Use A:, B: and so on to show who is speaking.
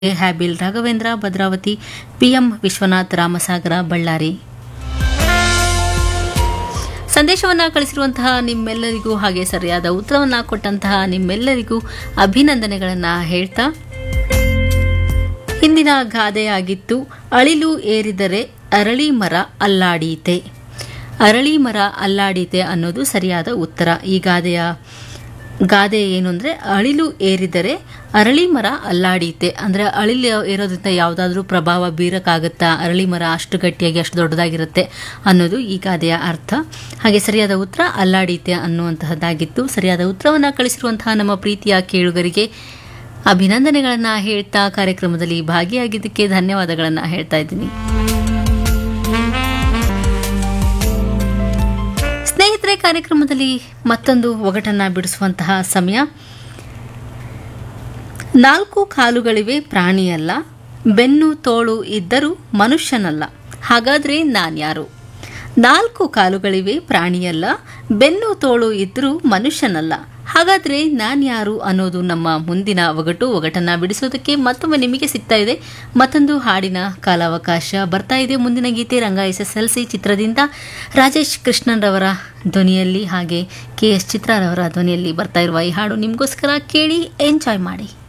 A: ಹ್ಯಾಬಿಲ್ Raghavendra Bhadravati PM Vishwanath Ramasagara Ballari ಸಂದೇಶವನ್ನು ಕಳಿಸಿರುವಂತಹ ನಿಮ್ಮೆಲ್ಲರಿಗೂ ಹಾಗೆ ಸರಿಯಾದ ಉತ್ತರವನ್ನು ಕೊಟ್ಟಂತಹ ನಿಮ್ಮೆಲ್ಲರಿಗೂ ಅಭಿನಂದನೆಗಳನ್ನು ಹೇಳ್ತಾ ಹಿಂದಿನ ಗಾದೆಯಾಗಿತ್ತು ಅಳಿಲು ಏರಿದರೆ ಅರಳಿ ಮರ ಅಲ್ಲಾಡೀತೆ ಅರಳಿ ಮರ ಅಲ್ಲಾಡೀತೆ ಅನ್ನೋದು ಸರಿಯಾದ ಉತ್ತರ ಈ ಗಾದೆಯ ಗಾದೆ ಏನು ಅಂದರೆ ಅಳಿಲು ಏರಿದರೆ ಅರಳಿ ಮರ ಅಲ್ಲಾಡೀತೆ ಅಂದರೆ ಅಳಿಲು ಏರೋದ್ರಿಂದ ಯಾವುದಾದ್ರೂ ಪ್ರಭಾವ ಬೀರಕ್ಕಾಗುತ್ತಾ ಅರಳಿ ಮರ ಅಷ್ಟು ಗಟ್ಟಿಯಾಗಿ ಅಷ್ಟು ದೊಡ್ಡದಾಗಿರುತ್ತೆ ಅನ್ನೋದು ಈ ಗಾದೆಯ ಅರ್ಥ ಹಾಗೆ ಸರಿಯಾದ ಉತ್ತರ ಅಲ್ಲಾಡೀತೆ ಅನ್ನುವಂತಹದ್ದಾಗಿತ್ತು ಸರಿಯಾದ ಉತ್ತರವನ್ನು ಕಳಿಸಿರುವಂತಹ ನಮ್ಮ ಪ್ರೀತಿಯ ಕೇಳುಗರಿಗೆ ಅಭಿನಂದನೆಗಳನ್ನು ಹೇಳ್ತಾ ಕಾರ್ಯಕ್ರಮದಲ್ಲಿ ಭಾಗಿಯಾಗಿದ್ದಕ್ಕೆ ಧನ್ಯವಾದಗಳನ್ನು ಹೇಳ್ತಾ ಇದ್ದೀನಿ ಸ್ನೇಹಿತರೆ ಕಾರ್ಯಕ್ರಮದಲ್ಲಿ ಮತ್ತೊಂದು ಒಗಟನ್ನ ಬಿಡಿಸುವಂತಹ ಸಮಯ ನಾಲ್ಕು ಕಾಲುಗಳಿವೆ ಪ್ರಾಣಿಯಲ್ಲ ಬೆನ್ನು ತೋಳು ಇದ್ದರೂ ಮನುಷ್ಯನಲ್ಲ ಹಾಗಾದ್ರೆ ನಾನ್ಯಾರು ನಾಲ್ಕು ಕಾಲುಗಳಿವೆ ಪ್ರಾಣಿಯಲ್ಲ ಬೆನ್ನು ತೋಳು ಇದ್ದರೂ ಮನುಷ್ಯನಲ್ಲ ಹಾಗಾದ್ರೆ ನಾನ್ಯಾರು ಅನ್ನೋದು ನಮ್ಮ ಮುಂದಿನ ಒಗಟು ಒಗಟನ್ನ ಬಿಡಿಸೋದಕ್ಕೆ ಮತ್ತೊಮ್ಮೆ ನಿಮಗೆ ಸಿಗ್ತಾ ಇದೆ ಮತ್ತೊಂದು ಹಾಡಿನ ಕಾಲಾವಕಾಶ ಬರ್ತಾ ಇದೆ ಮುಂದಿನ ಗೀತೆ Ranga S S L C ಚಿತ್ರದಿಂದ ರಾಜೇಶ್ ಕೃಷ್ಣನ್ ರವರ ಧ್ವನಿಯಲ್ಲಿ ಹಾಗೆ ಕೆ ಎಸ್ ಚಿತ್ರರವರ ಧ್ವನಿಯಲ್ಲಿ ಬರ್ತಾ ಇರುವ ಈ ಹಾಡು ನಿಮಗೋಸ್ಕರ ಕೇಳಿ ಎಂಜಾಯ್ ಮಾಡಿ